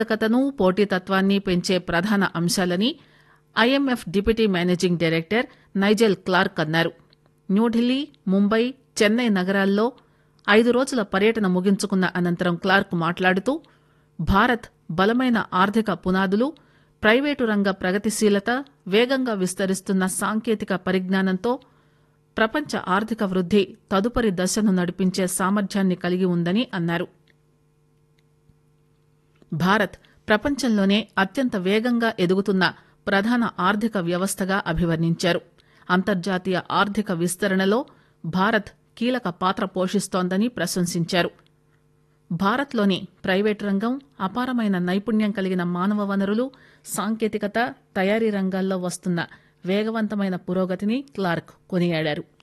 ఉత్పాదకతను పోటీతత్వాన్ని పెంచే ప్రధాన అంశాలని IMF deputy managing director Nigel Clarke అన్నారు న్యూఢిల్లీ ముంబై చెన్నై నగరాల్లో ఐదు రోజుల పర్యటన ముగించుకున్న అనంతరం క్లార్క్ మాట్లాడుతూ భారత్ బలమైన ఆర్థిక పునాదులు ప్రైవేటు రంగ ప్రగతిశీలత వేగంగా విస్తరిస్తున్న సాంకేతిక పరిజ్ఞానంతో ప్రపంచ ఆర్థిక వృద్ది తదుపరి దశను నడిపించే సామర్థ్యాన్ని కలిగి ఉందని అన్నారు భారత్ ప్రపంచంలోనే అత్యంత వేగంగా ఎదుగుతున్న ప్రధాన ఆర్థిక వ్యవస్థగా అభివర్ణించారు అంతర్జాతీయ ఆర్థిక విస్తరణలో భారత్ కీలక పాత్ర పోషిస్తోందని ప్రశంసించారు భారత్లోని ప్రైవేటు రంగం అపారమైన నైపుణ్యం కలిగిన మానవ వనరులు సాంకేతికత తయారీ రంగాల్లో వస్తున్న వేగవంతమైన పురోగతిని క్లార్క్ కొనియాడారు